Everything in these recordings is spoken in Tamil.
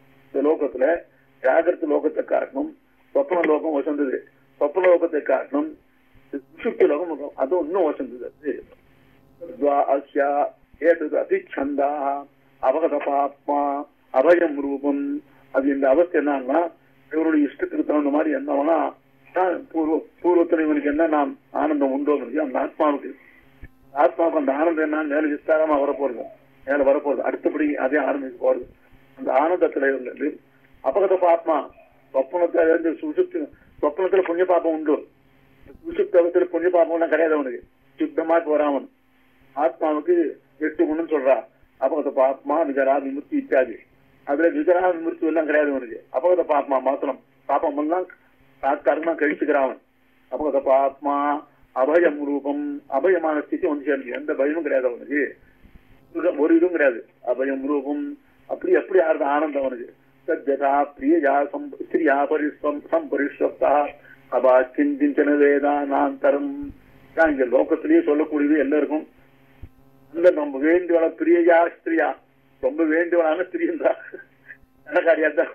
இந்த லோகத்துல ஜாகிரத லோகத்தை காட்டணும் சொப்பன லோகம் வசந்தது சொப்பன லோகத்தை காட்டணும் சுஷுப்தி லோகம் இருக்கும். அதுவும் இன்னும் வசந்தது அது தத்வா அஸ்யா ஏதது அதிச்சந்தா அவகத பாப்மா அபயம் ரூபம் அது இந்த அவஸ்தை என்னன்னா இவருடைய இஷ்டத்துக்கு தகுந்த மாதிரி என்ன வேணா தான் பூர்வ பூர்வத்தில் இவனுக்கு என்ன நாம் ஆனந்தம் உண்டோ அந்த ஆத்மாவுக்கு ஆத்மாவுக்கு அந்த ஆனந்தம் என்ன மேல விஸ்தாரமா வரப்போறது மேல வரப்போறது அடுத்தபடி அதே ஆரம்பிக்க போறது அந்த ஆனந்தத்துல இருந்து அபகத பாப்மா சொப்பனத்துல இருந்து சுசுப்தி சொப்பனத்துல புண்ணிய பாப்பம் உண்டு சுசுப்தி அவத்துல புண்ணிய பாப்பம்லாம் கிடையாது அவனுக்கு சுத்தமா போறாமன் ஆத்மாவுக்கு எட்டு குணம் சொல்றா அபகத பாப்மா விகரா விமுக்தி இத்தியாதி அதுல விகரா விமுக்தி எல்லாம் கிடையாது அவனுக்கு அபகத பாப்மா மாத்திரம் பாப்பம் எல்லாம் தாத்காரமா கழிச்சுக்கிறான் அபகத பாப்மா அபயம் ரூபம் அபயமான ஸ்திதி வந்து சேர்ந்து எந்த பயமும் கிடையாது அவனுக்கு ஒரு- ஒரு இதுவும் கிடையாது அபயம் ரூபம் அப்படி எப்படி ஆறுது ஆனந்தம் அவனுக்கு சத்யதா பிரியயா சம்- ஸ்திரியா பரிஸ்வம் சம்பரிஷ்வப்தா அபா கிஞ்சிஞ்சன வேதானாந்தரம் தான் இங்க லோகத்திலேயே சொல்லக்கூடியது எல்லாருக்கும் அந்த நம்ம வேண்டியவள பிரியயா ஸ்திரியா ரொம்ப வேண்டியவளான ஸ்திரீந்தா எனக்காரியா தான்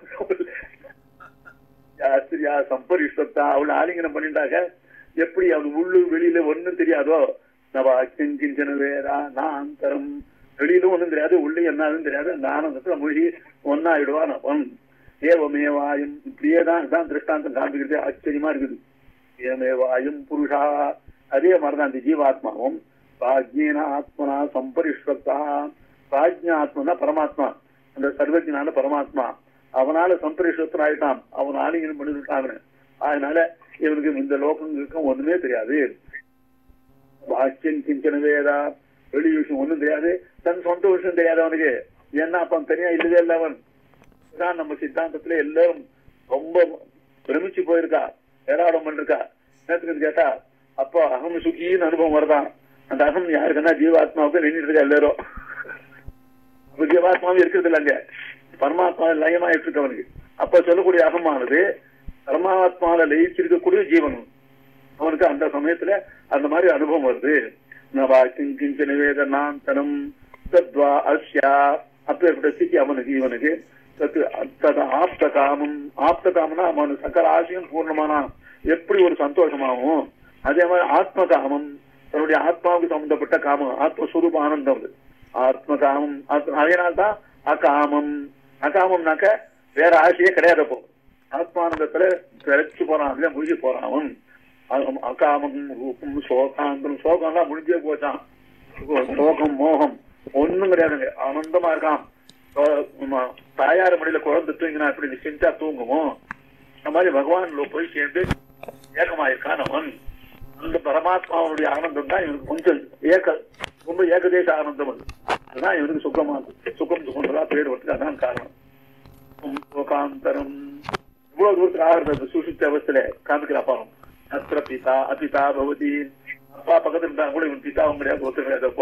ஸ்திரியா சம்பரிஷ்வப்தா அவளை ஆலிங்கனம் பண்ணிட்டாக்க எப்படி அவன் உள்ளு வெளியில ஒண்ணும் தெரியாதோ நவா கிஞ்சிஞ்சன வேதா நாந்தரம் வெளியிலும் ஒண்ணும் தெரியாது உள்ளே என்னதுன்னு தெரியாது அந்த ஆனந்தத்துல மொழி ஒன்னாயிடுவான் அவன் ஏவமேவாயும் இப்படியே தான் இதான் திருஷ்டாந்தம் காண்பிக்கிறது ஆச்சரியமா இருக்குது ஏமேவாயும் புருஷா அதே மாதிரிதான் இந்த ஜீவாத்மாவும் பிராஜ்யேன ஆத்மனா சம்பரிஷ்வக்தா பிராஜ்ய ஆத்மனா பரமாத்மா அந்த சர்வஜனான பரமாத்மா அவனால சம்பரிஷ்வத்தன் ஆயிட்டான் அவன் ஆலிங்கனம் பண்ணிவிட்டாங்க அதனால இவனுக்கு இந்த லோகங்களுக்கும் ஒண்ணுமே தெரியாது பாக்கியம் கிஞ்சன வேதா வெளி விஷயம் ஒண்ணும் தெரியாது தன் சொந்த விஷயம் தெரியாது அவனுக்கு ஏன்னா அப்ப அவன் தனியா இல்லவே இல்லை அவன் இதான் நம்ம சித்தாந்தத்துல எல்லாரும் ரொம்ப பிரமிச்சு போயிருக்கா ஏராளம் பண்ணிருக்கா என்னத்துக்கு கேட்டா அப்போ அகம் சுகின்னு அனுபவம் வருதான் அந்த அகம் யாருக்குன்னா ஜீவாத்மாவுக்கு நின்றுட்டு இருக்கா எல்லாரும் அப்ப ஜீவாத்மாவும் இருக்கிறது இல்ல அங்க பரமாத்மா லயமாயிட்டு இருக்கு அவனுக்கு அப்ப சொல்லக்கூடிய அகமானது பரமாத்மாவில லயிச்சிருக்கக்கூடிய ஜீவனும் அவனுக்கு அந்த சமயத்துல அந்த மாதிரி அனுபவம் வருது நவா கிஞ்சிஞ்ச நிவேதனாந்தனம் தத்வா அஸ்யா அப்பேற்பட்ட ஸ்திதி அவனுக்கு இவனுக்கு தத்து தது ஆப்த காமம் ஆப்த காமனா அவன் சக்கர ஆசையும் பூர்ணமானா எப்படி ஒரு சந்தோஷமாகும் அதே மாதிரி ஆத்ம காமம் தன்னுடைய ஆத்மாவுக்கு சம்பந்தப்பட்ட காமம் ஆத்மஸ்வரூப ஆனந்தம் அது ஆத்ம காமம் ஆத்ம- அதனால்தான் அகாமம் அகாமம்னாக்க வேற ஆசையே கிடையாது அப்போ ஆத்மானந்தத்துல பிழைச்சு போறான் அதுல முழுகி போறான் அவன் அகம்- அகாமம் ரூபம் சோகாந்தம் சோகம்லாம் முடிஞ்சே போச்சான் சோகம் மோகம் ஒண்ணும் கிடையாதுங்க ஆனந்தமா இருக்கான் சோ- ஆமா, தாயார் மடியில குழந்தை தூங்கினா எப்படி நிச்சயத்தா தூங்குமோ அந்த மாதிரி பகவான்ல போய் சேர்ந்து ஏகமாயிருக்கான் அவன் அந்த பரமாத்மாவுடைய ஆனந்தம் தான் இவனுக்கு கொஞ்சம் ஏக ரொம்ப ஏகதேச ஆனந்தம் அது அதுதான் இவனுக்கு சுகமா சுகம் சுகந்ததா பேர் வரதுக்கு அதான் காரணம் லோகாந்தரம் இவ்வளவு தூரத்துக்கு ஆகிறது சுசித்த அவஸ்தில காமிக்கிறா பாவம் அத்திர பிதா அபிதா பவதி அப்பா பக்கத்துல இருந்தா கூட இவன் பிதாவும் கிடையாது ஒத்து கிடையாது அப்போ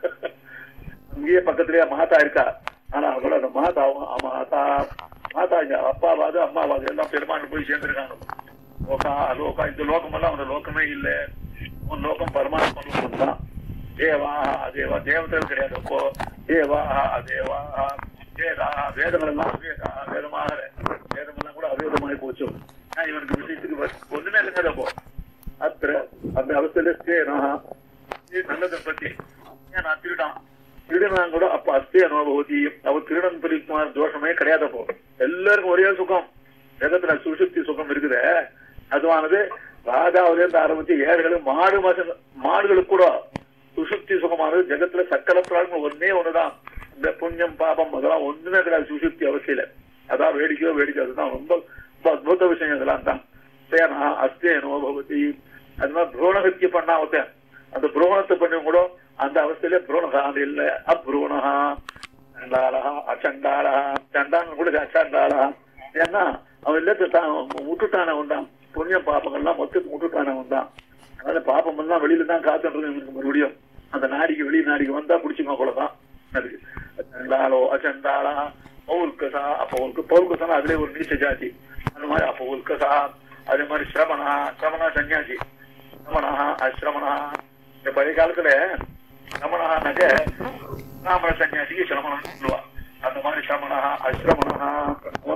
அங்கேயே பக்கத்துலயே மாதா இருக்கா ஆனா அவள அந்த மாதாவும் மாதா மாதா இங்க அப்பாவாது அம்மாவாது எல்லாம் பெருமாள் போய் சேர்ந்திருக்காங்க லோகா அலோகா இந்த லோகம் எல்லாம் அவனோட லோகமே இல்ல உன் லோகம் பரமாத்மா லோகம் தான் தேவா அதேவா தேவதைகள் கிடையாது அப்போ தேவா அதேவா வேதா வேதங்கள் எல்லாம் வேதா வேதமாக வேதம் எல்லாம் கூட அவேதமாகி போச்சு நான் இவனுக்கு விஷயத்துக்கு வ- ஒண்ணுமே இல்லைங்க அப்போ அத்திர அந்த அவஸ்தையில ஸ்தேனா இது நல்லதை பத்தி ஏன் நான் திருடான் திருடனான் கூட அப்ப அஸ்தே அனுபவதி அவ திருடன் பிரிக்குமார் தோஷமே கிடையாது அப்போ எல்லாருக்கும் ஒரே சுகம் ஜெகத்துல சுசுப்தி சுகம் இருக்குதே அதுவானது ராஜாவில இருந்து ஆரம்பிச்சு ஏழைகளும் மாடு மச- மாடுகளுக்கு கூட சுசுப்தி சுகமானது ஜெகத்துல சக்கர பிராணம் ஒன்னே ஒண்ணுதான் இந்த புண்ணியம் பாபம் அதெல்லாம் ஒண்ணுமே கிடையாது சுசுப்தி அவசியில அதான் வேடிக்கையோ வேடிக்கை அதுதான் ரொம்ப ரொம்ப அத்புத விஷயம் இதெல்லாம் தான் சேனா அஸ்தேனோ பவதி அது மாதிரி புரோணகத்திய பண்ணா ஒருத்தன் அந்த புரோணத்தை பண்ணி கூட அந்த அவஸ்தையில புரோணகாது இல்ல அப்ரூணகா சண்டாளா அச்சண்டாளா சண்டாங்க கூட அச்சண்டாளா ஏன்னா அவன் இல்லத்தை தான் விட்டுட்டானவன் தான் புண்ணிய பாப்பங்கள்லாம் மொத்தத்துக்கு விட்டுட்டானவன் தான் அதனால பாப்பம் எல்லாம் வெளியில தான் காத்துன்றது இவனுக்கு மறுபடியும் அந்த நாடிக்கு வெளி நாடிக்கு வந்தா பிடிச்சுக்கோ அவ்வளவுதான் அது சண்டாளோ அச்சண்டாளா பௌல்கசா அப்போ உனக்கு பௌல்கசா அதுலயே ஒரு நீச்ச ஜாதி அந்த மாதிரி அப்போ உல்கசா அதே மாதிரி சிரமணா சிரமணா சன்னியாசி சிரமணா அசிரமணா இந்த பழைய காலத்துல சிரமணானாக்க பிராமண சன்னியாசிக்கு சிரமணம் சொல்லுவா அந்த மாதிரி சிரமணா அசிரமணா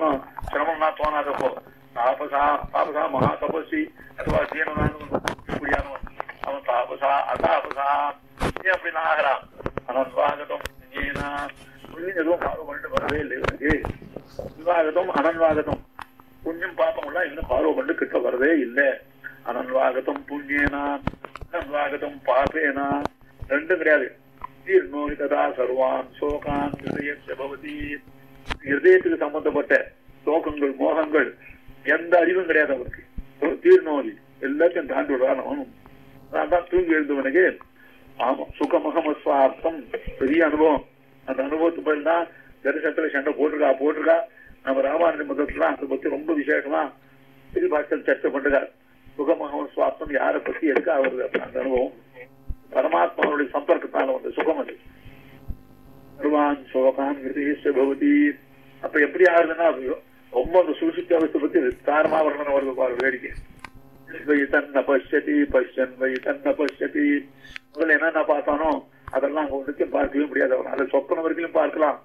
ஒருத்தனும் சிரமம்னா தோணாதப்போ தாபசா தாபசா மகா தபஸ்வி அதுவா சீனனான்னு இப்படியானவன் அவன் தாபசா அதாபசா ஏன் அப்படி நான் ஆகிறான் அனன்வாகதம் ஏனா புண்ணியம் எதுவும் பாவம் பண்ணிட்டு வரவே இல்லை இவனுக்கு விவாகதம் அனன்வாகதம் புண்ணியம் பாப்பம் எல்லாம் இன்னும் பார்வை பண்ணி கிட்ட வரவே இல்லை அனன்வாகதம் புண்ணியனா அனன்வாகதம் பாப்பேனா ரெண்டும் கிடையாது தீர்ணோனி ததா சர்வான் சோகான் ஹிருதயஸ்ய பவதி ஹிருதயத்துக்கு சம்பந்தப்பட்ட சோகங்கள் மோகங்கள் எந்த அறிவும் கிடையாது அவருக்கு ஒரு தீர்ணோதி எல்லாத்தையும் தாண்டி விடுறான் அவனும் அதான் தூங்கி எழுந்தவனுக்கு ஆமா சுகமகமஸ்வார்த்தம் பெரிய அனுபவம் அந்த அனுபவத்துக்கு பதில் தான் தரிசனத்துல சண்டை போட்டிருக்கா போட்டிருக்கா நம்ம ராமானுஜ மதத்துல அதை பத்தி ரொம்ப விசேஷமா திருபாட்சல் சர்ச்சை பண்ணுறார் சுகமகம் சுவாசம் யாரை பத்தி இருக்கா அவரு அந்த அனுபவம் பரமாத்மாவுடைய சம்பர்க்கத்தால வந்த சுகம் அது சர்வான் சோகான் ஹிருதயஸ்ய பவதி அப்ப எப்படி ஆகுதுன்னா அது ரொம்ப அந்த சுசுப்தி அவஸ்தை பத்தி விஸ்தாரமா வரணும் வருது பாரு வேடிக்கை வை தன்ன பஷ்யதி பஷ்யன் வை தன்ன பஷ்யதி முதல்ல என்னென்ன பார்த்தானோ அதெல்லாம் அங்க ஒன்றுக்கும் பார்க்கவே முடியாது அவன் அதை சொப்பன வரைக்கும் பார்க்கலாம்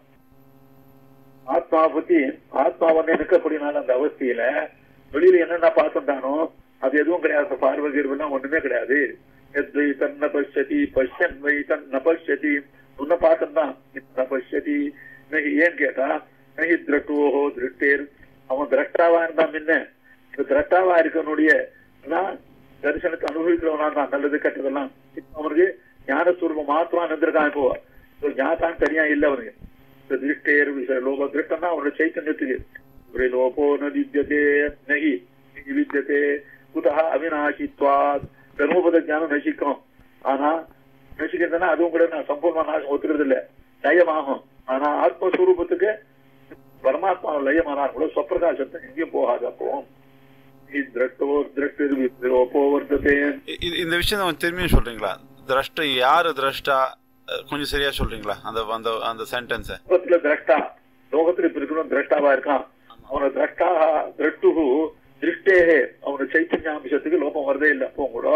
ஆத்மா பத்தி ஆத்மா வந்து இருக்கக்கூடியனால அந்த அவஸ்தையில வெளியில என்னென்ன பார்த்துட்டானோ அது எதுவும் கிடையாது பார்வை கீர்வெல்லாம் ஒண்ணுமே கிடையாது எத்வை தன்ன பஷ்யதி பஷ்யன் வை தன்ன பஷ்யதி உன்ன பார்த்துட்டான் ந பஷ்யதி நகி ஏன் கேட்டா நகி திரட்டுவோஹோ திருட்டேர் அவன் திரட்டாவா இருந்தான் முன்ன இந்த திரட்டாவா இருக்கவனுடைய நான் தரிசனத்தை அனுபவிக்கிறவனா தான் நல்லது கெட்டதெல்லாம் இப்ப அவனுக்கு ஞானஸ்வரூபம் மாத்திரம் நின்றுருக்கான் இப்போ இப்போ ஞாதான் தனியா இல்ல அவனுக்கு இந்த திருஷ்டேர் விஷய லோப திருஷ்டம்னா அவனுடைய சைத்தன்யத்துக்கு ஒரு லோபோ ந வித்தியதே நகி நகி வித்தியதே குதா அவிநாசித்வாத் தர்மபத ஞானம் நசிக்கும் ஆனா நசிக்கிறதுனா அதுவும் கூட நான் சம்பூர்ண நாசம் ஒத்துக்கிறது இல்ல லயமாகும் ஆனா ஆத்மஸ்வரூபத்துக்கு பரமாத்மா லயமானா கூட சொப்பிரகாசத்தை எங்கேயும் போகாது அப்போ திரட்டோ திரட்டு லோபோ வர்த்ததே இ- இது- இந்த விஷயம் கொஞ்சம் திரும்பியும் சொல்றீங்களா திரஷ்ட யாரு திரஷ்டா அஹ், கொஞ்சம் சரியா சொல்றீங்களா அந்த அந்த அந்த சென்டென்ஸ லோகத்துல திரஷ்டா லோகத்துல இப்ப இருக்கணும் திரஷ்டாவா இருக்கான் அவன திரஷ்டா திரட்டு திருஷ்டே அவன சைத்தன்யாம்சத்துக்கு லோபம் வரதே இல்லை அப்போ கூட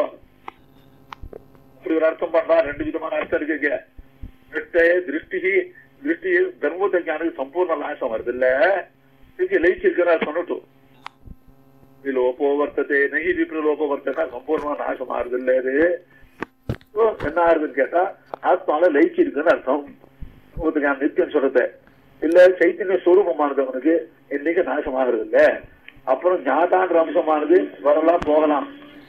அப்படி ஒரு அர்த்தம் பண்றா ரெண்டு விதமான அர்த்தம் இருக்கு திருஷ்டே திருஷ்டி திருஷ்டி தர்மபுத்த ஞானுக்கு சம்பூர்ண நாசம் வருது இல்ல இதுக்கு லயிச்சிருக்கிறார் சொன்னட்டும் லோபோ வர்த்ததே நகி விப்ரலோபோ வர்த்ததா சம்பூர்ணமா நாசம் ஆறுது இல்ல இது So, என்ன ஆறுதுன்னு கேட்டா ஆத்மால லயிச்சிருக்குன்னு அர்த்தம் உங்களுக்கு நான் நித்தியம் சொல்றது இல்ல சைத்தன்ய ஸ்வரூபமானது அவனுக்கு என்னைக்கு நாசமாகிறது இல்ல அப்புறம் ஞாதான்ற அம்சமானது வரலாம் போகலாம்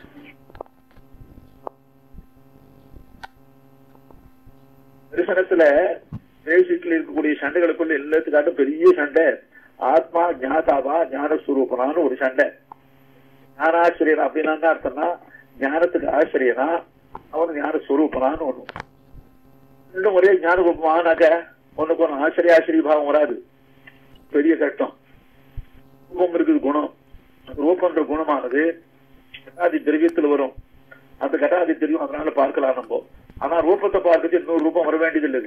தரிசனத்துல பேசிக்கல இருக்கக்கூடிய சண்டைகளுக்குள்ள எல்லாத்துக்காட்டும் பெரிய சண்டை ஆத்மா ஞாதாவா ஞானஸ்வரூபனான்னு ஒரு சண்டை ஞானாசிரியர் அப்படின்னா என்ன அர்த்தம்னா ஞானத்துக்கு ஆசிரியனா அவன் ஞான ஸ்வரூபனான்னு ஒண்ணு ரெண்டும் ஒரே ஞான ரூபமானாக்க ஒண்ணுக்கு ஒண்ணு ஆசிரிய ஆசிரிய பாவம் வராது பெரிய கஷ்டம் ரூபம் இருக்குது குணம் அந்த ரூபன்ற குணமானது கட்டாதி திரவியத்துல வரும் அந்த கட்டாதி தெரியும் அதனால பார்க்கலாம் நம்ம ஆனா ரூபத்தை பார்க்கறது இன்னொரு ரூபம் வர வேண்டியது இல்லை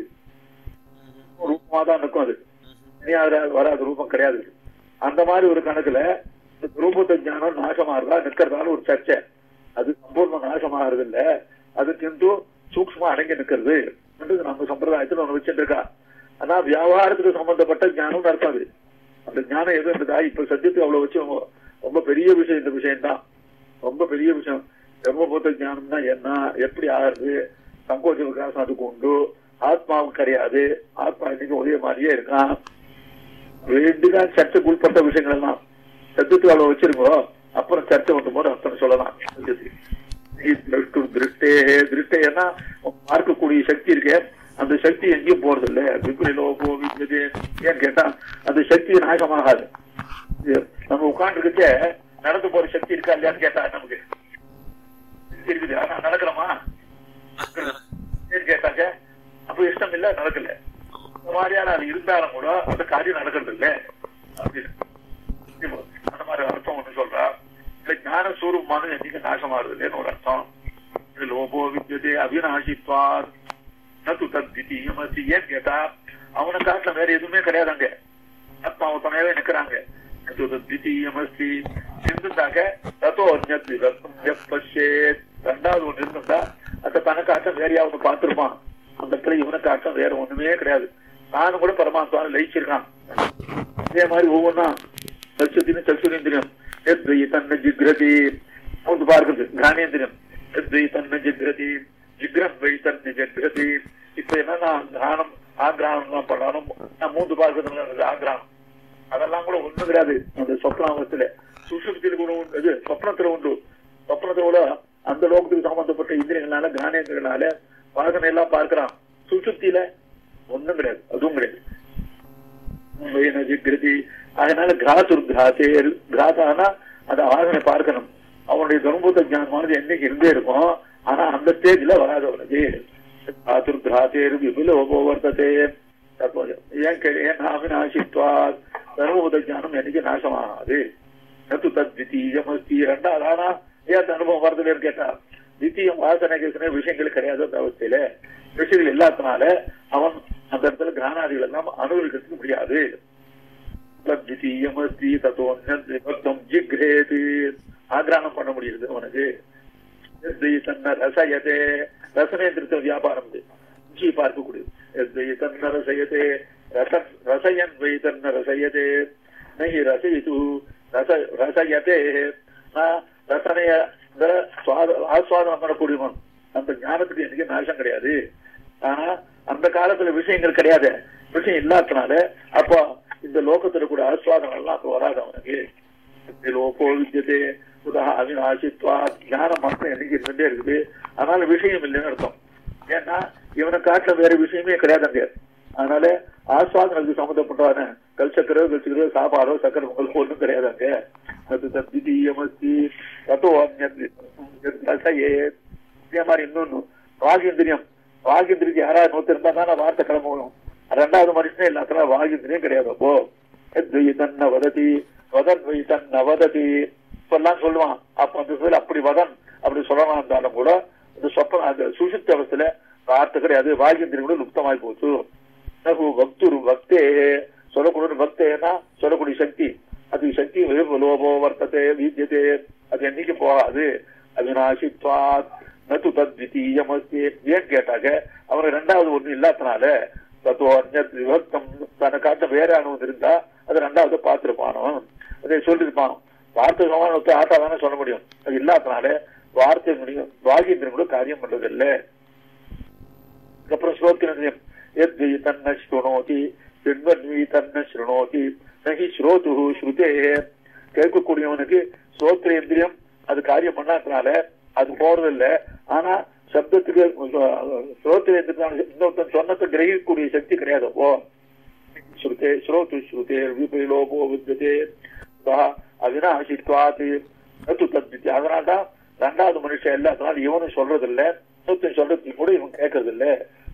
ரூபமா தான் இருக்கும் அது தனியா வராது- வராது ரூபம் கிடையாது அந்த மாதிரி ஒரு கணக்குல இந்த ரூபத்தை ஞானம் நாசமாறுதா நிக்கிறதால ஒரு சர்ச்சை அது சம்பூர்ண நாசமாகிறது இல்ல அது கிந்து சூக்ஷ்மா அடங்கி நிக்கிறது என்றது நம்ம சம்பிரதாயத்துல ஒண்ணு வச்சுட்டு இருக்கா ஆனா வியாபாரத்துக்கு சம்பந்தப்பட்ட ஞானம் அர்த்தம் அது அந்த ஞானம் எது இருந்ததா இப்ப சத்தியத்துக்கு அவ்வளவு வச்சு ரொம்ப- ரொம்ப பெரிய விஷயம் இந்த விஷயம் தான் ரொம்ப பெரிய விஷயம் தர்மபூத்த ஞானம்னா என்ன எப்படி ஆகுறது சங்கோச்ச விகாசம் அதுக்கு உண்டு ஆத்மாவுக்கு கிடையாது ஆத்மா இன்னைக்கு ஒரே மாதிரியே இருக்கான் ரெண்டுதான் சர்ச்சைக்கு உட்பட்ட விஷயங்கள் எல்லாம் சத்தியத்துக்கு அவ்வளவு வச்சிருக்கோ அப்புறம் சர்ச்சை வந்து போது அர்த்தம் சொல்லலாம் திருஷ்டே திருஷ்டேன்னா பார்க்கக்கூடிய சக்தி இருக்கே அந்த சக்தி எங்கேயும் போறது இல்ல விபரீலோ போ விபரீதே ஏன்னு கேட்டா அந்த சக்தி நாசமாகாது இது நம்ம உட்காந்துருக்கே நடந்து போற சக்தி இருக்கா இல்லையான்னு கேட்டா நமக்கு சக்தி இருக்குது ஆனா நடக்கிறோமா ஏன்னு கேட்டாங்க அப்ப இஷ்டம் இல்ல நடக்கல இந்த மாதிரியான அது இருந்தாலும் கூட அந்த காரியம் நடக்கிறது இல்ல அப்படின்னு இப்போ அந்த மாதிரி அர்த்தம் ஒண்ணு சொல்றா இல்ல ஞான சூரூபமான என்னைக்கு நாசமாறுது இல்லைன்னு ஒரு அர்த்தம் இது லோபோ வித்தியதே அபிநாசித்வார் நத்து தத் தித்தீயம் அஸ்தி. ஏன்னு கேட்டா அவனை காட்டுல வேற எதுவுமே கிடையாது அங்க ஆத்மாவை துணையவே நிக்கிறாங்க நத்து தத் தித்தீயம் அஸ்தி இருந்துட்டாக்க தத்தோ அந்நத் விதத்தும் எப்பஷேத் ரெண்டாவது ஒண்ணு இருந்துட்டா அந்த தன காட்டம் வேற யாவது பார்த்திருப்பான் அந்த இடத்துல இவனை காட்டம் வேற ஒண்ணுமே கிடையாது நானும் கூட பரமாத்மாவை லயிச்சிருக்கான் இதே மாதிரி ஒவ்வொன்றா சச்சுத்தின சச்சுரேந்திரியம் எத்வை தன்ன ஜிக்ரதி மூந்து பார்க்குது கிரானேந்திரியம் எத்வை தன்ன ஜிக்ரதி ஜிக்ரம் வை தன்ன ஜிக்ரதி இப்ப என்னன்னா கிரானம் ஆக்ரானம் தான் பண்ணணும் நான் மூந்து பார்க்குறது ஆக்ரானம் அதெல்லாம் கூட ஒண்ணும் கிடையாது அந்த சொப்னாவத்துல சுசுப்தியில் கூட உண்டு இது சொப்னத்துல உண்டு சொப்னத்துல கூட அந்த லோகத்துக்கு சம்பந்தப்பட்ட இந்திரியங்களால கிரானேந்திரங்களால வாசனை எல்லாம் பார்க்கிறான் சுசுப்தியில ஒண்ணும் கிடையாது அதுவும் கிடையாது உண்மையின ஜிகிருதி அதனால கிராசுர் கிராசே கிராசானா அந்த ஆசனை பார்க்கணும் அவனுடைய தர்மபூத ஞானமானது என்னைக்கு இருந்தே இருக்கும் ஆனா அந்த ஸ்டேஜ்ல வராது அவனுக்கு கிராசுர் கிராசேர் விபுல உபவர்த்ததே தற்போது ஏன் கே- ஏன் அவிநாசித்வா தர்மபூத ஞானம் என்னைக்கு நாசமாகாது நத்து தத் தித்தீயம் அஸ்தி ரெண்டாவது ஆனா ஏன் அந்த அனுபவம் வருதுன்னு கேட்டா தித்தீயம் வாசனை கேசனை விஷயங்கள் கிடையாது அந்த அவஸ்தையில விஷயங்கள் இல்லாதனால அவன் அந்த இடத்துல கிரானாதிகள் எல்லாம் அனுபவிக்கிறதுக்கு முடியாது தத்விதீயமஸ்தி தத்தோன்யம் ஜிக்ரேது ஆக்ரானம் பண்ண முடியுது அவனுக்கு எத்தை தன்ன ரசயதே ரசனேந்திரத்தை வியாபாரம் இது ருச்சி பார்க்கக்கூடியது எத்தை தன்ன ரசயதே ரச ரசயன் வை தன்ன ரசயதே நகி ரசயிது ரச ரசயதே ஆஹ், ரசனைய இந்த சுவாத- ஆஸ்வாதனம் பண்ணக்கூடியவன் அந்த ஞானத்துக்கு எனக்கு நாசம் கிடையாது ஆனா அந்த காலத்துல விஷயங்கள் கிடையாது விஷயம் இல்லாதனால அப்போ இந்த லோகத்துல கூட ஆஸ்வாதனம் எல்லாம் அப்ப வராது அவனுக்கு லோகோ வித்தியதே உதா அவிநாசித்வா ஞானம் மட்டும் என்னைக்கு இருந்துட்டே இருக்குது அதனால விஷயம் இல்லைன்னு அர்த்தம் ஏன்னா இவனை காட்டுல வேற விஷயமே கிடையாது அங்க அதனால ஆஸ்வாதனத்துக்கு சம்மந்தப்பட்டவான கல்சக்கரோ கல்சக்கரோ சாப்பாடோ சக்கரை பொங்கல் ஒன்றும் கிடையாது அங்க அது தத்திதீயமஸ்தி தத்தோ ரசையே இதே மாதிரி இன்னொன்னு வாகேந்திரியம் வாகேந்திரிக்கு யாராவது நோத்து இருந்தா தான் வார்த்தை கிளம்பணும் ரெண்டாவது மனுஷனே இல்லாத வாகேந்திரியம் கிடையாது அப்போ எத்வை தன்ன வததி வதன் வை தன்ன வததி இப்பெல்லாம் சொல்லுவான் அப்ப அந்த சொல்ல அப்படி வதன் அப்படி சொல்லலாம் இருந்தாலும் கூட இந்த சொப்பன அந்த சுசுப்தி அவஸ்தையில வார்த்தை கிடையாது வாகேந்திரியம் கூட லுப்தமாய் போச்சு நகு பக்துரு பக்தே சொல்லக்கூடிய பக்தேனா சொல்லக்கூடிய சக்தி அது சக்தி லோபோ வர்த்தத்தை வீத்தியதே அது என்னைக்கு போகாது அவிநாசித்வாத் நது தத்விதீயம் அஸ்தி ஏன் கேட்டாக்க அவனுக்கு ரெண்டாவது ஒண்ணு இல்லாதனால தத்துவ அந்நத் விபக்தம் தன்னை காட்ட வேற அனுபவம் இருந்தா அது ரெண்டாவது பார்த்திருப்பானோ அதை சொல்லிருப்பானோ வார்த்தை சமானத்தை ஆட்டா தானே சொல்ல முடியும் அது இல்லாதனால வார்த்தை முடியும் வாகிந்திரன் கூட காரியம் பண்றது இல்லை அதுக்கப்புறம் ஸ்ரோத்திரம் எத்வி தன்ன ஸ்ருணோதி பின்வன்வி தன்ன ஸ்ருணோதி நகி ஸ்ரோது ஸ்ருதே கேட்கக்கூடியவனுக்கு ஸ்ரோத்திரேந்திரியம் அது காரியம் பண்ணாதனால அது போறது இல்ல ஆனா சப்தத்துக்கு ஸ்ரோத்திரேந்திரம் இன்னொருத்தன் சொன்னதை கிரகிக்கக்கூடிய சக்தி கிடையாது ஓ ஸ்ருதே ஸ்ரோத்து ஸ்ருதே விபரிலோபோ வித்தியதே அவினாசித்வாத் நத்து தத்வித்தி அதனால்தான் ரெண்டாவது மனுஷன் இல்ல அதனால இவனும் சொல்றது இல்ல இன்னொருத்தன் சொல்றதுக்கு கூட இவன் கேட்கறது இல்ல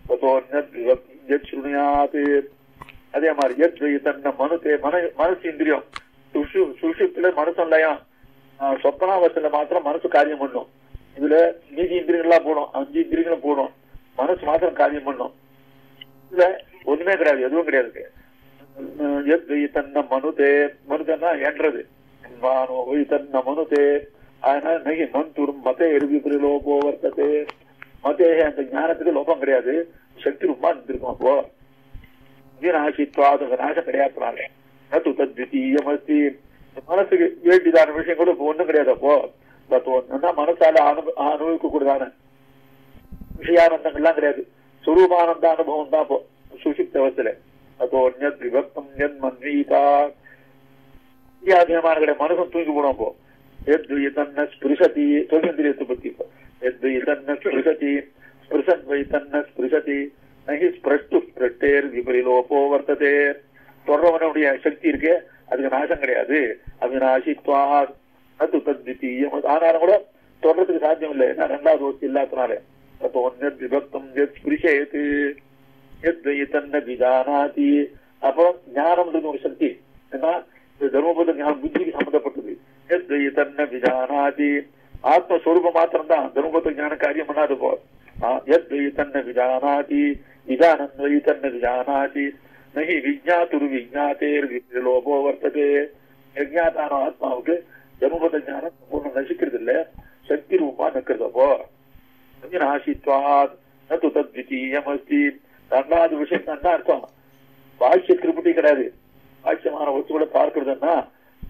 சுருணியாது அதே மாதிரி எத் வை தன்ன மனுத்தே மன மனசு இந்திரியம் சுஷு சுஷுப்துல மனசு இல்லையா சொப்பனாவத்துல மாத்திரம் மனசு காரியம் பண்ணும் இதுல மீதி இந்திரியங்கள்லாம் போடும் அஞ்சு இந்திரியங்களும் போடும் மனசு மாத்திரம் காரியம் பண்ணும் இதுல ஒண்ணுமே கிடையாது எதுவும் கிடையாது எத் வை தன்ன மனுதே மனுதன்னா என்றது மானோ வை தன்ன மனுதே அதனால நகி மந்தூர் மத எருவி லோபோ வர்த்ததே மதே அந்த ஞானத்துக்கு லோபம் கிடையாது சக்தி ரொம்ப இருந்திருக்கும் அப்போ வீணாசித்வாத நாசம் கிடையாது நது தத்விதீயம் அஸ்தி மனசுக்கு வேண்டியதான விஷயம் கூட இப்போ ஒண்ணும் கிடையாது அப்போ தத்துவம்னா மனசால அனு அனுபவிக்க கூடதான விஷயானந்தங்கள்லாம் கிடையாது சுரூபானந்த அனுபவம் தான் இப்போ சுஷிப்த அவஸ்தில அதோ ஞத் விபக்தம் ஞத் மன்வீதா அதிகமான கிடையாது மனசும் தூங்கி போடும் அப்போ எத் தன்ன ஸ்பிருசதி தொழிந்திரியத்தை பத்தி இப்போ எத் தன்ன ஸ்பிருசதி ஸ்பிருசன் வை தன்ன ஸ்பிருசதி நகி ஸ்பிரஷ்டு ஸ்பிரட்டேர் விபரிலோபோ வர்த்ததே தொடர்றவனுடைய சக்தி இருக்கு அதுக்கு நாசம் கிடையாது அவிநாசித்வா அது தத்வித்தீயம் ஆனாலும் கூட தொடர்றதுக்கு சாத்தியம் இல்லை ஏன்னா ரெண்டாவது வஸ்து இல்லாதனால அப்போ ஒன்னு விபக்தம் எத் ஸ்பிருஷேத்து எத் தன்ன விஜானாதி அப்புறம் ஞானம்ன்றது ஒரு சக்தி ஏன்னா தர்மபுத்த ஞானம் புத்திக்கு சம்பந்தப்பட்டது எத் தன்ன விஜானாதி ஆத்மஸ்வரூபம் மாத்திரம் தான் தர்மபுத்த ஞான காரியம் பண்ணாது போ எத் தன்ன விஜானாதி விஜானம் வை தன்ன விஜானாதி நகி விஜாத்துரு விஜாத்தேர் லோபோ வர்த்ததே யஜ்ஞாதான ஆத்மாவுக்கு தர்மபுத்த ஞானம் சம்பூர்ணம் நசிக்கிறது இல்ல சக்தி ரூபா நிற்கிறது அப்போ நாசித்வாத் நது தத்விதீயம் அஸ்தி ரெண்டாவது விஷயம் என்ன அர்த்தம் பாக்கிய திருப்பதி கிடையாது பாக்கியமான வஸ்துகளை பார்க்கறதுன்னா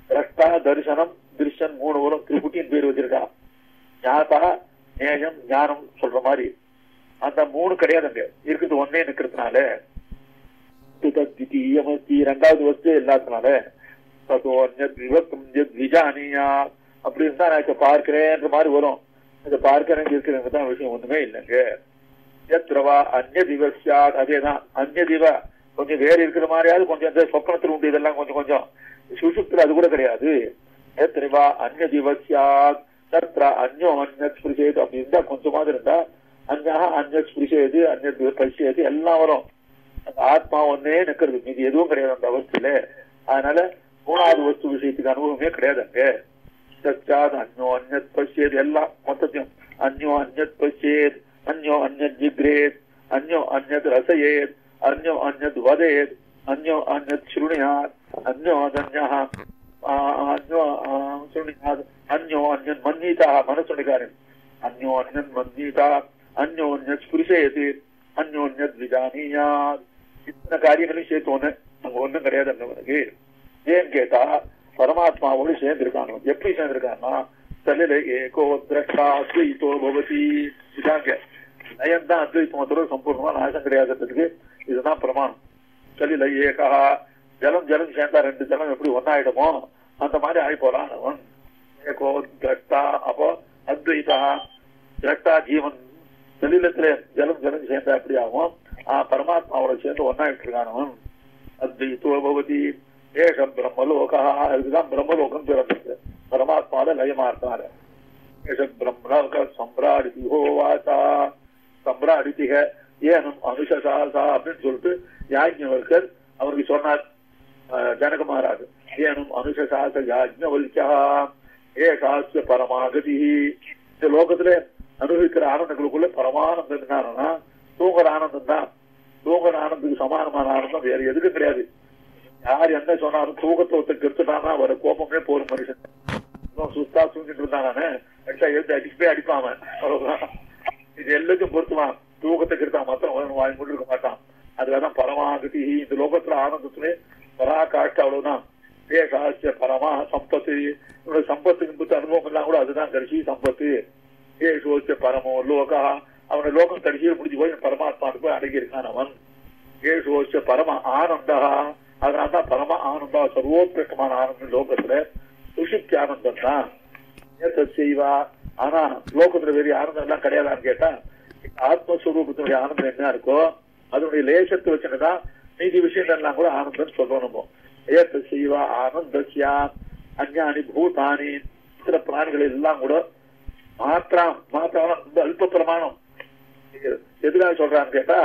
திரஷ்டா தரிசனம் திருஷன் மூணு வரும் திருக்குட்டியின் பேர் வச்சிருக்கா ஞாபா நேயம் ஞானம் சொல்ற மாதிரி அந்த மூணு கிடையாதுங்க இருக்குது ஒன்னே நிக்கிறதுனால தித்தீயமஸ்தி ரெண்டாவது வஸ்து இல்லாததுனால தத்தோ அந்நத் விவக்கம் யத் விஜானியா அப்படி இருந்தா நான் இப்ப பார்க்கிறேன்ற மாதிரி வரும் இதை பார்க்கிறேன் இருக்கிறவங்க தான் விஷயம் ஒண்ணுமே இல்லைங்க எத்திரவா அந்நிய திவசியா அதேதான் அந்நிய திவ கொஞ்சம் வேறு இருக்கிற மாதிரியாவது கொஞ்சம் இந்த சொப்பனத்தில் உண்டு இதெல்லாம் கொஞ்சம் கொஞ்சம் சுசுப்தில் அது கூட கிடையாது எத்திரவா அந்நிய திவசியா தத்ரா அந்யோ அந்நத் ஸ்பிருஷேது அப்படி இருந்தா கொஞ்சமாவது இருந்தா அந்யா அந்நத் ஸ்பிருஷேது அந்நத் பசியது எல்லாம் வரும் அந்த ஆத்மா ஒன்னே நிக்கிறது மீதி எதுவும் கிடையாது அந்த அவஸ்தையில அதனால மூணாவது வஸ்து விஷயத்துக்கு அனுபவமே கிடையாது அங்க சச்சாத் அந்யோ அந்நத் பசியது எல்லாம் மொத்தத்தையும் அந்யோ அந்நத் பசியேத் அந்யோ அந்நத் ஜிக்ரேத் அந்யோ அந்நத் ரசயேத் அந்யோ அந்நத் வதேத் அந்யோ அந்நத் ஸ்ருணியாத் அந்யோ அதன்யா அந்யோ ஸ்ருணியாத் அந்யோ அந்யன் மன்னிதா மனசுணிகாரன் அந்யோ அந்யன் மன்னிதா அந்யோன்யத் ஸ்புரிசேது அந்யோன்யத் விஜானியாத் இத்தனை காரியங்களையும் சேர்த்து ஒண்ணு அங்க ஒண்ணும் கிடையாது அங்க ஏன்னு கேட்டா பரமாத்மாவோடு சேர்ந்திருக்காங்க எப்படி சேர்ந்திருக்காங்கன்னா தலில ஏகோ திரஷ்டா அத்வைத்தோ பவதி இதாங்க நயம் தான் அத்வைத்தமத்தோட சம்பூர்ணமா நாசம் கிடையாதுன்றதுக்கு இதுதான் பிரமாணம் தலில ஏகா ஜலம் ஜலம் சேர்ந்தா ரெண்டு ஜலம் எப்படி ஒன்னாயிடுமோ அந்த மாதிரி ஆகி போறான் அவன் ஏகோ திரஷ்டா அப்போ அத்வைதா திரஷ்டா ஜீவன் சலீலத்துல ஜலம் ஜலம் சேர்ந்தா எப்படி ஆகும் பரமாத்மாவோட சேர்ந்து ஒன்னாயிட்டு இருக்கானவன் அத்வைத்தோ பவதி ஏஷம் பிரம்மலோகா இதுதான் பிரம்மலோகம் பிறந்தது பரமாத்மால லயமா இருக்காரு ஏஷம் பிரம்மலோக சம்பிராடிதி ஹோவாசா சம்பிராடிதிக ஏனும் அனுஷசாசா அப்படின்னு சொல்லிட்டு யாஜ்ஞவல்கர் அவருக்கு சொன்னார் ஜனக மகாராஜ் ஏனும் அனுஷசாச யாஜ்ஞவல்கா ஏகாசிய பரமாகதி இந்த லோகத்துல அனுபவிக்கிற ஆனந்தங்களுக்குள்ள பரமானந்தம் என்னன்னா தூங்குற ஆனந்தம் தான் தூங்குற ஆனந்தத்துக்கு சமானமான ஆனந்தம் வேற எதுக்கும் கிடையாது யார் என்ன சொன்னாலும் தூக்கத்தை ஒருத்தர் கெடுத்துட்டானா வர கோபமே போரும் மனுஷன் சுத்தா தூங்கிட்டு இருந்தானே அடிச்சா எழுத்து அடிச்சுட்டே அடிப்பாம அவ்வளவுதான் இது எல்லாத்தையும் பொறுத்துவான் தூக்கத்தை கெடுத்தா மாத்திரம் வாங்கி கொண்டு இருக்க மாட்டான் அதுக்காகதான் பரமாகதி இந்த லோகத்துல ஆனந்தத்திலே பராகாஷ்ட அவ்வளவுதான் ஏகாசிய பரமா சம்பத்து இவனோட சம்பத்துக்கு புத்த அனுபவம் எல்லாம் கூட அதுதான் கடைசி சம்பத்து ஏசோச்ச பரமோ லோகா அவன லோகம் கடைசியில் முடிஞ்சு போய் பரமாத்மாவுக்கு போய் அடங்கி இருக்கான் அவன் ஏசோச்ச பரம ஆனந்தா அதனால்தான் பரம ஆனந்தா சர்வோத்கிருஷ்டமான ஆனந்தம் லோகத்துல சுஷிப்தி ஆனந்தம் தான் செய்வா ஆனா லோகத்துல வேறு ஆனந்தம் எல்லாம் கிடையாதான்னு கேட்டா ஆத்மஸ்வரூபத்தினுடைய ஆனந்தம் என்ன இருக்கோ அதனுடைய லேசத்தை வச்சுதான் மீதி விஷயங்கள் எல்லாம் கூட ஆனந்தம் சொல்றோம் நம்ம ஏத்த செய்வா ஆனந்தசியா அஞ்ஞானி பூதானி சில பிராணிகள் எல்லாம் கூட மாத்திரம் மாத்திரம் ரொம்ப அல்ப பிரமாணம் எதுக்காக சொல்றான்னு கேட்டா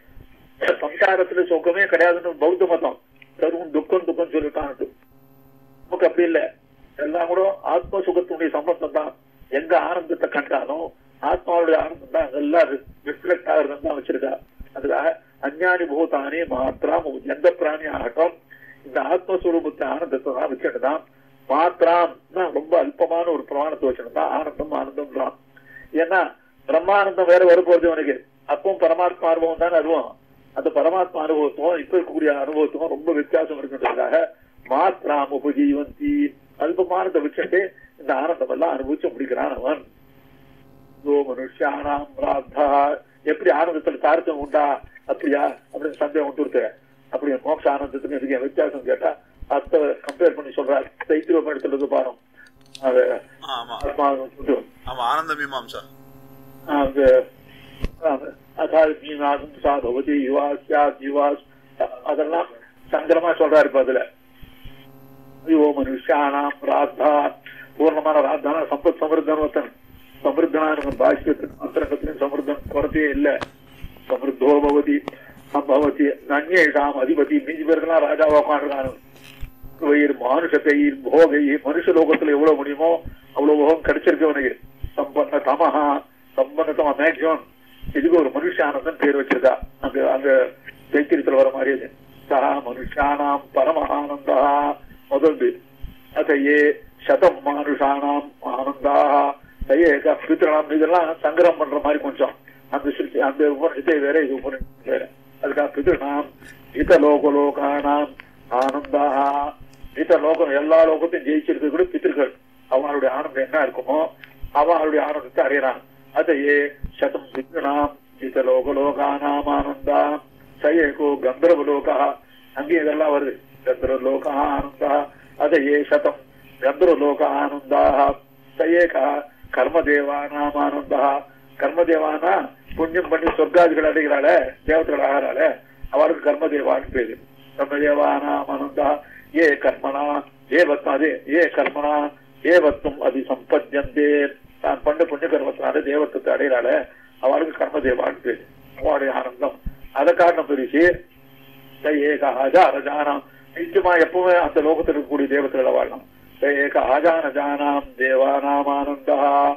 சம்சாரத்துல சுகமே கிடையாதுன்னு பௌத்த மதம் தருவும் துக்கம் துக்கம் சொல்லிட்டான் நமக்கு அப்படி இல்லை எல்லாம் கூட ஆத்ம சுகத்தினுடைய சம்பந்தம் தான் எங்க ஆனந்தத்தை கண்டாலும் ஆத்மாவுடைய ஆனந்தம் தான் எல்லாம் ரிஃப்ளெக்ட் ஆகுறதுன்னு தான் வச்சிருக்கா அதுக்காக அஞ்ஞானி பூதானி மாத்திரம் எந்த பிராணி ஆகட்டும் இந்த ஆத்மஸ்வரூபத்தை ஆனந்தத்தை தான் வச்சுட்டு தான் மாத்திரம் ரொம்ப அல்பமான ஒரு பிரமாணத்தை வச்சுட்டு தான் ஆனந்தம் ஆனந்தம் தான் ஏன்னா பிரம்மானந்தம் வேற வரப்போறது அவனுக்கு அப்பவும் பரமாத்மா அனுபவம் தானே அதுவும் அந்த பரமாத்மா அனுபவத்தும் இப்ப இருக்கக்கூடிய அனுபவத்துக்கும் ரொம்ப வித்தியாசம் இருக்குன்றதுக்காக மாத்திராம் உபஜீவந்தி அல்பமானதை வச்சுட்டு இந்த ஆனந்தம் எல்லாம் அனுபவிச்சு முடிக்கிறான் அவன் மனுஷானாம் பிராத்தா எப்படி ஆனந்தத்துல தாரத்தம் உண்டா அப்படியா அப்படின்னு சந்தேகம் விட்டு அப்படி மோட்ச ஆனந்தத்துக்கு இதுக்கு வித்தியாசம் கேட்டா அத்தை கம்பேர் பண்ணி சொல்றாரு தைத்திரம் இடத்துல இருந்து பாரும் ஆமா ஆனந்த மீமாம்சா பவதி யுவா சியாத் யுவா அதெல்லாம் சங்கரமா சொல்றாரு இப்ப அதுல யோ மனுஷானாம் ராத்தா பூர்ணமான ராத்தான சம்பத் சமிருத்தன் சமிருத்தனான பாஷ்யத்தின் அந்தரங்கத்தின் சமிருத்தம் குறத்தையே இல்ல சமிருத்தோ பவதி பவதி அந்நேஷாம் அதிபதி மீதி பேருக்கெல்லாம் ராஜாவா உட்காந்துருக்கானு வயிறு மானுஷத்தை போகை மனுஷ லோகத்துல எவ்வளவு முடியுமோ அவ்வளவு போகம் கிடைச்சிருக்கு அவனுக்கு சம்பன்ன தமஹா சம்பன்ன தம மேக்சிமம் இதுக்கு ஒரு மனுஷானந்தன் பேர் வச்சிருக்கா அங்க அங்க தைத்திரியத்துல வர மாதிரி சா மனுஷானாம் பரம ஆனந்தா முதல்து அதையே சதம் மானுஷானாம் ஆனந்தா தையேக பித்ரணம் இதெல்லாம் சங்கரம் பண்ற மாதிரி கொஞ்சம் அந்த சிருஷ்டி அந்த உபனிஷத்தை வேற இது உபனிஷத்து வேற அதுக்காக பித்ருணாம் இதலோகலோகானாம் ஆனந்தா இந்த லோகம் எல்லா லோகத்தையும் ஜெயிச்சிருக்கிறது கூட பித்திருக்கள் அவங்களுடைய ஆனந்தம் என்ன இருக்குமோ அவங்களுடைய ஆனந்தத்தை அடையறான் அதையே சதம் விக்னாம் ஜித லோக லோகானாம் ஆனந்தா சயேகோ கந்தர்வ லோகா அங்கேயும் இதெல்லாம் வருது கந்தர்வ லோக ஆனந்தா அதையே சதம் கந்தர்வ லோக ஆனந்தா சயேகா கர்மதேவானாம் ஆனந்தா கர்மதேவானா புண்ணியம் பண்ணி சொர்க்காதிகள் அடைகிறாள தேவதைகள் ஆகிறாள அவளுக்கு கர்மதேவான்னு பேரு கர்மதேவானாம் ஆனந்தா ஏ கர்மனா ஏ வத்தம் அதே ஏ கர்மனா ஏ வத்தும் அதி சம்பத்தியந்தே தான் பண்ண புண்ணிய கர்மத்தினால தேவத்துவத்தை அடைகிறாள அவளுக்கு கர்மதேவான்னு பேரு அவளுடைய ஆனந்தம் அதை காரணம் பெருசு ஏக ஆஜான ஜானாம் நிச்சயமா எப்பவுமே அந்த லோகத்தில் இருக்கக்கூடிய தேவதைகளை வாழணும் ஏக ஆஜான ஜானாம் தேவானாம் ஆனந்தா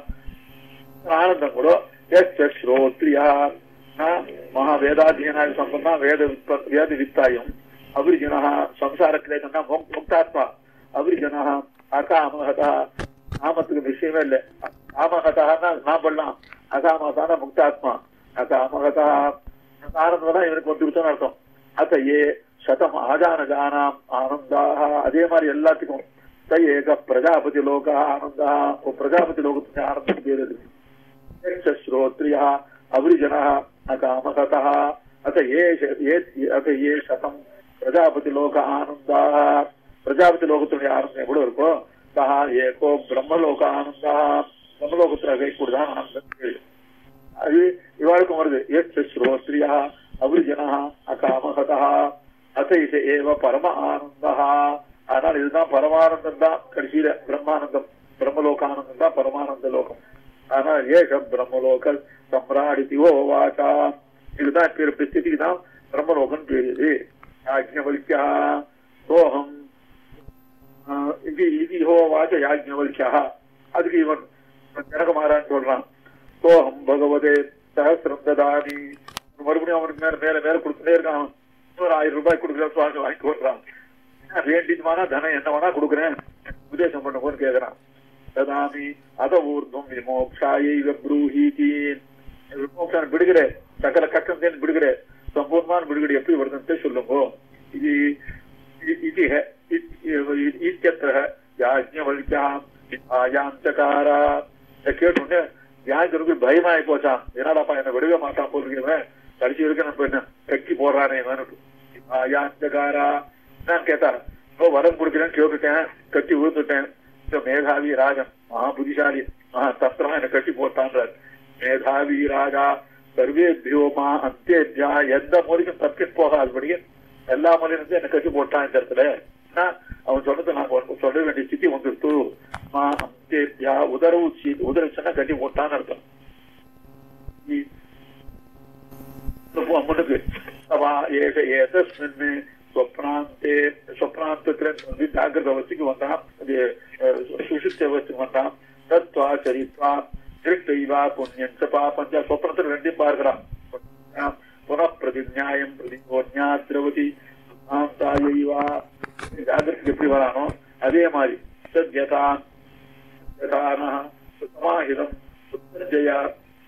ஆனந்தம் கூட எஸ் ஸ்ரோத்ரியா மகா வேதாத்தியனாய சம்பந்தா வேத வித்வ- வேத வித்தாயம் அபிரிஜனா சம்சாரத்திலே சொன்னா மு- முக்தாத்மா அபிரிஜனா அகாமகதா நாமத்துக்கு விஷயமே இல்லை காமகதான்னா நான் பண்ணலாம் அகாமகதான முக்தாத்மா அகாமகதா ஆனந்தம் தான் இவனுக்கு வந்து விட்டோம்னு அர்த்தம் அத்த ஏ சதம் ஆஜான ஜானாம் ஆனந்தாக அதே மாதிரி எல்லாத்துக்கும் த ஏக பிரஜாபதி லோக ஆனந்தா ஓ பிரஜாபதி லோகத்துக்கு ஆனந்தம் பேர் இருக்கு श्रोत्रियः अवृजनः अकामहतः अथ ये ये अथ ये शतम् பிரஜாபதிலோக ஆனந்தா பிரஜாபதிலோகத்துடைய ஆனந்தம் எவ்வளவு இருக்கோ சஹா ஏகோ பிரம்மலோக ஆனந்தா பிரம்மலோகத்துல கைக்கூடியதான் ஆனந்தம் பேரு. அது இவாளுக்கும் வருது எஸ் ஸ்ரோத்ரியா அவிஜனா அகாமகதா அத இது ஏவ பரம ஆனந்தா ஆனால் இதுதான் பரமானந்தம் தான் கடைசியில பிரம்மானந்தம் பிரம்மலோகானந்தம் தான் பரமானந்த லோகம் ஆனா ஏக பிரம்மலோக சம்ராடிதி ஓ வாச்சா இதுதான் பேர் ஸ்திதிக்கு தான் பிரம்மலோகம் பேர் இது யாஜ்ஞவல்யா சோகம் ஆஹ் இது இது ஹோ வாச்ச யாஜ்ஞவல்யா அதுக்கு இவன் ஜனகமாரான்னு சொல்றான் சோகம் பகவதே சஹசிரம் ததாமி மறுபடியும் அவனுக்கு மேல மேல மேல கொடுத்துட்டே இருக்கான் இன்னொரு ஆயிரம் ரூபாய் கொடுக்குற சுவாமி வாங்கி கொடுறான் வேண்டியதுமானா தனம் என்ன வேணா கொடுக்குறேன் உபதேசம் பண்ணுங்கன்னு கேக்குறான் ததாமி அத ஊர்தும் விமோக்ஷாயைவ ப்ரூஹீதி விமோக்ஷான் விடுகிற சகல கஷ்டம் விடுகிற சம்பூர்ணமான விடுகடை எப்படி வருதுன்னு சொல்லுங்க இது இது இத்தியத்திர யாஜ்ஞவல்யாம் ஆயாந்தகாரா இதை கேட்டோன்னே யாருக்கு பயமாயி போச்சான் என்னடாப்பா என்ன விடுக மாட்டான் போட்டுருக்கவன் கடைசி வரைக்கும் நம்ம என்ன கட்டி போடுறானே வேணுட்டு ஆயாந்தகாரா நான் கேட்டான் இப்போ வரம் கொடுக்குறேன்னு கேட்டுட்டேன் கட்டி விழுந்துட்டேன் இந்த மேதாவி ராஜன் மகா புத்திசாலி மகா தத்திரமா என்ன கட்டி போட்டான்றார் மேதாவி ராஜா சர்வேபியோ மா அந்தேபியா எந்த மொழிக்கும் தப்பி போகாதபடியே எல்லா மொழியிலிருந்து என்ன கட்டி போட்டான் இந்த இடத்துல ஆனா, அவன் சொன்னது நான் உனக்கு சொல்ல வேண்டிய ஸ்திதி வந்துருத்து மா அந்தேபியா உதரவு சி- உதரவுச்சுன்னா கட்டி போட்டான்னு அர்த்தம் இ- முன்னுக்கு அவா ஏக ஏதஸ்மின் ஸ்வப்னாந்தே ஸ்வப்னாந்தத்துல வந்து ஜாகிரத அவஸ்தைக்கு வந்தான் அது அஹ், சுஷுப்தி அவஸ்தைக்கு வந்தான் தத்வா சரித்வா திருஷ்டைவா புண்ணியம் ச பாபஞ்ச ஸ்வப்னத்துல ரெண்டையும் பார்க்கிறான் புனப்பிரதிஞாயம் பிரதிபோன்யா திரவதி ஆந்தாயைவா ஜாகிரத்துக்கு எப்படி வரானோ அதே மாதிரி சத்யதான் யதானः சமாஹிதம் உத்தர்ஜயா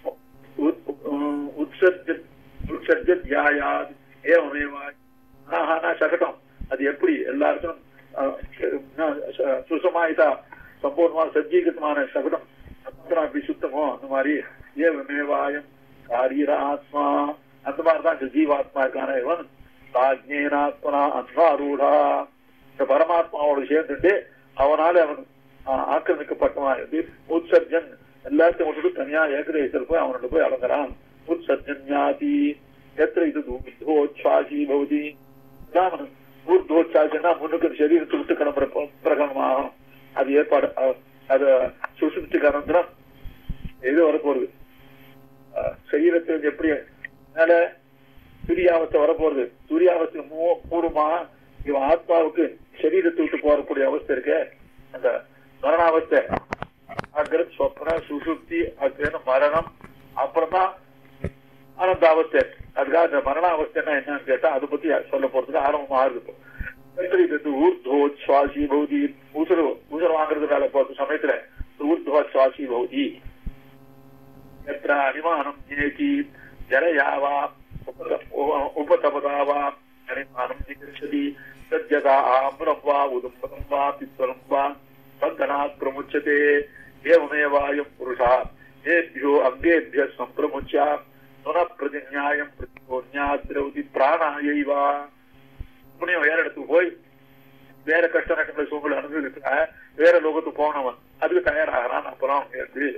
உத்சர்ஜ உத்சர்ஜத்யாயாத் ஏவமேவ ஆஹானா சகடம் அது எப்படி எல்லாருக்கும் சுசமாயிதா சம்பூர்ணமான சஜ்ஜீகரமான சகடம் அப்புறம் அப்படி சுத்தமோ அந்த மாதிரி ஏவமேவாயம் காரீர ஆத்மா அந்த மாதிரிதான் இந்த ஜீவாத்மா இருக்கான இவன் சாஜ்ஞேனாத்மனா அன்வாரூடா இந்த பரமாத்மாவோட சேர்ந்துட்டு அவனால அவன் ஆஹ், ஆக்கிரமிக்கப்பட்டவன் இது உத்சர்ஜன் எல்லாத்தையும் விட்டுட்டு தனியா ஏகதேசத்தில் போய் அவனோட போய் அலங்குறான் உத்சர்ஜன் ஞாதி எத்திர இது ஊர்தோச்சாசி பவதி தான் ஊர்தோச்சாசின்னா முன்னுக்கு சரீரத்தை விட்டு கிளம்புற ப- பிரகடனமாகும் அது ஏற்பாடு அஹ், அது சுசுப்தி கலந்துரம் எது வரப்போகுது அஹ், சரீரத்தில் எப்படி மேல சூரியாவஸ்தை வரப்போறது சூரியாவஸ்தை மூ- பூர்வமா இவன் ஆத்மாவுக்கு சரீரத்தை விட்டு போறக்கூடிய அவஸ்தை இருக்கு அந்த மரணாவஸ்தை அக்ரத் சொப்ன சுசுப்தி அக்ரன் மரணம் அப்புறம் தான் ஆனந்தாவஸ்தை அதுக்காக இந்த மரணாவஸ்தைன்னா என்னன்னு கேட்டா அதை பத்தி சொல்ல போறதுக்கு ஆரம்பமா இருக்கு இது ஊர்துவோ சுவாசி பௌதி உசுறு உசுறு வாங்குறதுனால போற சமயத்துல ஊர்துவ சுவாசி பௌதி यत्र अनिमानम् जेति जलया वा उपत- उपतपदा वा अनिमानम् निगच्छति சத்யதா ஆம்பரம் வா உதும்பரம் வா பித்தரம் வா பங்கனாத் பிரமுச்சதே ஏவமேவாயம் புருஷா ஏபியோ அங்கேபிய சம்பிரமுச்சா சுன பிரதிஞாயம் பிரதிஞாதிரௌதி பிராணாயைவா புண்ணியம் வேற இடத்துக்கு போய் வேற கஷ்ட நட்டங்களை சூழ்நிலை அனுபவிக்க வேற லோகத்துக்கு போனவன் அதுக்கு தயாராகிறான் அப்புறம் கேட்டு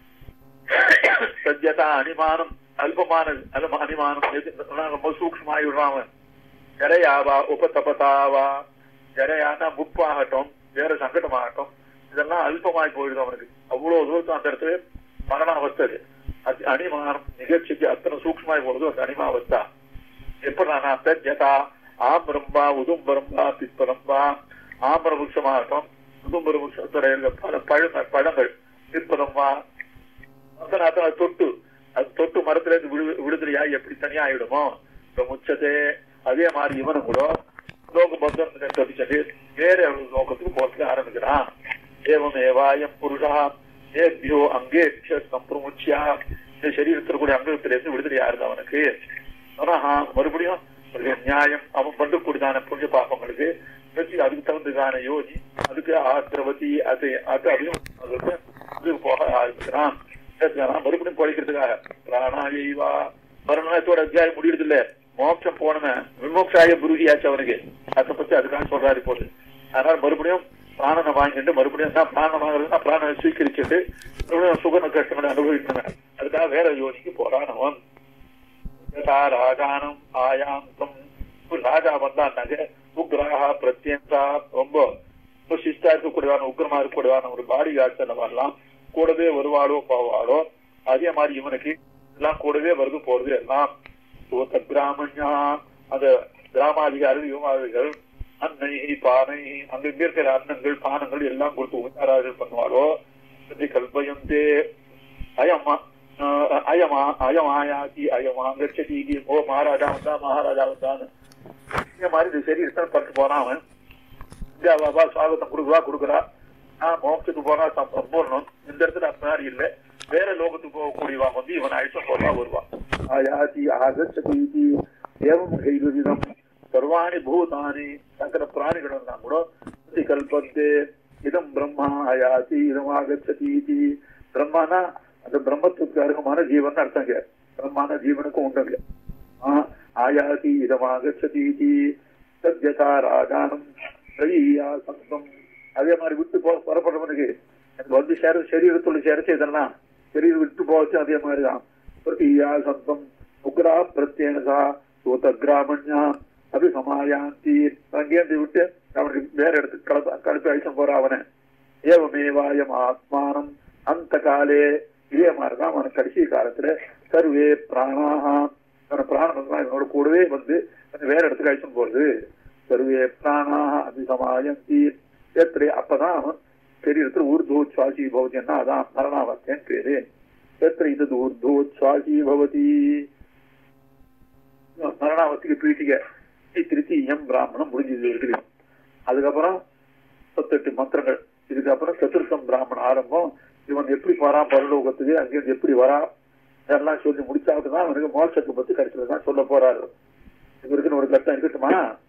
சத்யதா அனிமானம் அல்பமான அல்ப அனிமானம் எது ரொம்ப சூக்ஷமாகி விடுறான் ஜரையாவா உபதபதாவா ஜரையானா முப்பாகட்டும் வேற சங்கடமாகட்டும் இதெல்லாம் அல்பமாய் போயிடுது அவனுக்கு அவ்வளவு தூரத்து அந்த இடத்துல மரணாவஸ்தை அது அது அனிமானம் நிகழ்ச்சிக்கு அத்தனை சூக்ஷமாய் போடுது அந்த அனிமாவஸ்தா எப்படினா தத்யதா ஆம்பரம்பா உதும்பரம்பா பிற்பரம்பா ஆம்பர விருஷமாகட்டும் உதும்பர விருஷத்தோட பல பழங்கள் பழங்கள் பிற்பரம்பா அத்தனை அத்தனை தொட்டு அது தொட்டு மரத்துல இருந்து விடு விடுதலையா எப்படி தனியா ஆயிடுமோ முச்சதே அதே மாதிரி இவனும் கூட லோக பந்தம் தப்பிச்சது வேற லோகத்துக்கு போறதுக்கு ஆரம்பிக்கிறான் ஏவம் ஏவாயம் புருஷா ஏபியோ அங்கேபிய சம்பிரமுச்சியா இந்த சரீரத்தில் கூட அங்கத்திலிருந்து விடுதலையா இருந்து அவனுக்கு ஆனா மறுபடியும் ஒரு நியாயம் அவன் பண்ணக்கூடியதான புண்ணிய பாப்பங்களுக்கு வச்சு அதுக்கு தகுந்ததான யோகி அதுக்கு ஆத்திரவதி அது அது அதையும் அதுக்கு இதுக்கு போக ஆரம்பிக்கிறான் மறுபடியும் குறைக்கிறதுக்காக பிராணாயவா மரணத்தோட அத்தியாயம் முடியுது இல்ல மோட்சம் போனவன் விமோக்ஷாய புருகியாச்சு அவனுக்கு அதை பத்தி அதுக்காக சொல்றாரு போது அதனால மறுபடியும் பிராணனை வாங்கிட்டு மறுபடியும் தான் பிராணம் வாங்குறதுன்னா பிராணனை சீக்கிரிச்சுட்டு மறுபடியும் சுகன கஷ்டங்களை அனுபவிக்கணும் அதுக்காக வேற யோனிக்கு போறான் அவன் ராஜானம் ஆயாந்தம் ராஜா வந்தான்னாக்க உக்ராக பிரத்யங்கா ரொம்ப சிஸ்டா இருக்கக்கூடியவான உக்ரமா இருக்கக்கூடியவான ஒரு பாடி காட்சி வரலாம் கூடவே வருவாளோ போவாளோ அதே மாதிரி இவனுக்கு எல்லாம் கூடவே வருது போறது எல்லாம் பிராமணியா அந்த கிராமாதிகாரிகள் யுவாதிகள் அன்னை பானை அங்க இங்க இருக்கிற அன்னங்கள் பானங்கள் எல்லாம் கொடுத்து உபச்சாரார்கள் பண்ணுவாரோ கல்பயந்தே அயம்மா அயமா அயமாயாதி அயமா கச்சதி ஓ மகாராஜா வந்தா மகாராஜா வந்தான்னு இந்த மாதிரி இது சரி இத்தனை பட்டு போறான் அவன் பாபா சுவாகத்தம் கொடுக்குறா கொடுக்குறா ஆஹ் மோட்சத்துக்கு போனா சம்பூர்ணம் இந்த இடத்துல அந்த மாதிரி இல்ல வேற லோகத்துக்கு போகக்கூடியவன் வந்து இவன் அழிச்சம் போறா வருவான் ஆயாதி ஆகச்சதி ஏவம் கைவிதம் சர்வாணி பூதானி சகல பிராணிகள் இருந்தா கூட கல்பத்தே இதம் பிரம்மா ஆயாதி இதம் ஆகச்சதி பிரம்மானா அந்த பிரம்மத்துக்கு அருகமான ஜீவன் அர்த்தங்க பிரம்மான ஜீவனுக்கும் உண்டுங்க ஆயாதி இதம் ஆகச்சதி சத்யதா ராஜானம் ரவியா சந்தம் அதே மாதிரி விட்டு போ புறப்படுறவனுக்கு எனக்கு வந்து சேர சரீரத்துள்ள சேரச்சு இதெல்லாம் சரீரம் விட்டு போச்சு அதே மாதிரிதான் பிரதியா சந்தம் உக்ரா பிரத்யேகா சூத கிராமண்யா அது சமாயாந்தி அங்கேருந்து விட்டு அவனுக்கு வேற இடத்துக்கு கலப்பு கலப்பி அழிச்சம் போற அவனை ஏவமேவாயம் ஆத்மானம் அந்த காலே இதே மாதிரிதான் அவன் கடைசி காலத்துல சர்வே பிராணாக பிராணம் இவனோட கூடவே வந்து வேற இடத்துக்கு அழிச்சம் போறது சர்வே பிராணாக அபிசமாயந்தி எத்திரை அப்பதான் அவன் சரீரத்தில் ஊர்தோச்சாசி பவதின்னா அதான் மரணாவஸ்தேன்னு பேரு எத்திர இது ஊர்தோச்சாசி பவதி மரணாவஸ்திக்கு பீட்டிக திருச்சி எம் பிராமணம் முடிஞ்சது இருக்குது அதுக்கப்புறம் முப்பத்தெட்டு மந்திரங்கள் இதுக்கப்புறம் சதுர்த்தம் பிராமணம் ஆரம்பம் இவன் எப்படி போறான் பரலோகத்துக்கு அங்கிருந்து எப்படி வரான் இதெல்லாம் சொல்லி முடிச்சாட்டுதான் அவனுக்கு மோட்சத்தை பத்தி கடைசியில தான் சொல்ல போறாரு இவருக்குன்னு ஒரு கட்டம் இருக்கட்டுமா